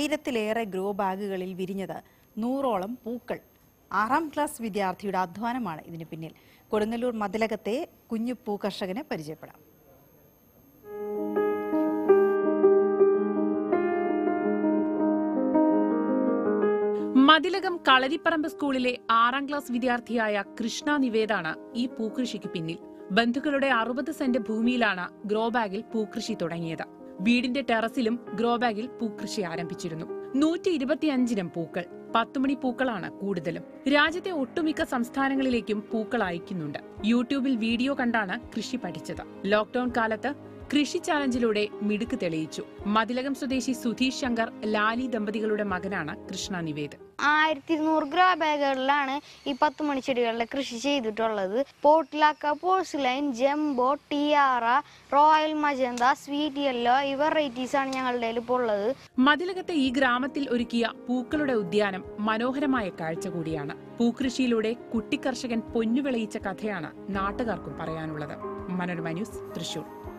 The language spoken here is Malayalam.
ആയിരത്തിലേറെ ഗ്രോ ബാഗുകളിൽ വിരിഞ്ഞത് നൂറോളം പൂക്കൾ ആറാം ക്ലാസ് വിദ്യാർത്ഥിയുടെ അധ്വാനമാണ് ഇതിന് പിന്നിൽ കൊടുങ്ങല്ലൂർ മതിലകത്തെ കുഞ്ഞു പൂ കർഷകനെ പരിചയപ്പെടാം മതിലകം കളരിപ്പറമ്പ് സ്കൂളിലെ ആറാം ക്ലാസ് വിദ്യാർത്ഥിയായ കൃഷ്ണ നിവേദാണ് ഈ പൂക്കൃഷിക്ക് പിന്നിൽ ബന്ധുക്കളുടെ അറുപത് സെന്റ് ഭൂമിയിലാണ് ഗ്രോ ബാഗിൽ പൂക്കൃഷി തുടങ്ങിയത് വീടിന്റെ ടെറസിലും ഗ്രോ ബാഗിൽ പൂക്കൃഷി ആരംഭിച്ചിരുന്നു നൂറ്റി ഇരുപത്തിയഞ്ചിനം പൂക്കൾ പത്തുമണി പൂക്കളാണ് കൂടുതലും രാജ്യത്തെ ഒട്ടുമിക്ക സംസ്ഥാനങ്ങളിലേക്കും പൂക്കൾ അയക്കുന്നുണ്ട് യൂട്യൂബിൽ വീഡിയോ കണ്ടാണ് കൃഷി പഠിച്ചത് ലോക്ഡൌൺ കാലത്ത് കൃഷി ചാലഞ്ചിലൂടെ മിടുക്ക് തെളിയിച്ചു മതിലകം സ്വദേശി സുധീഷ് ശങ്കർ ലാലി ദമ്പതികളുടെ മകനാണ് കൃഷ്ണ നിവേദ് ആയിരത്തി ഇരുന്നൂറ് ഗ്രോ ബാഗുകളിലാണ് ഈ പത്ത് മണിച്ചെടികളിലെ കൃഷി ചെയ്തിട്ടുള്ളത് പോട്ടിലാക്ക porcelain jumbo tiara royal magenta sweet yellow ഈ വെറൈറ്റീസ് ആണ് ഞങ്ങളുടെ കയ്യിൽ ഇപ്പോൾ ഉള്ളത് മതിലകത്തെ ഈ ഗ്രാമത്തിൽ ഒരുക്കിയ പൂക്കളുടെ ഉദ്യാനം മനോഹരമായ കാഴ്ച കൂടിയാണ് പൂക്കൃഷിയിലൂടെ കുട്ടിക്കർഷകൻ പൊന്നുവിളയിച്ച കഥയാണ് നാട്ടുകാർക്കും പറയാനുള്ളത് മനോരമ ന്യൂസ് തൃശൂർ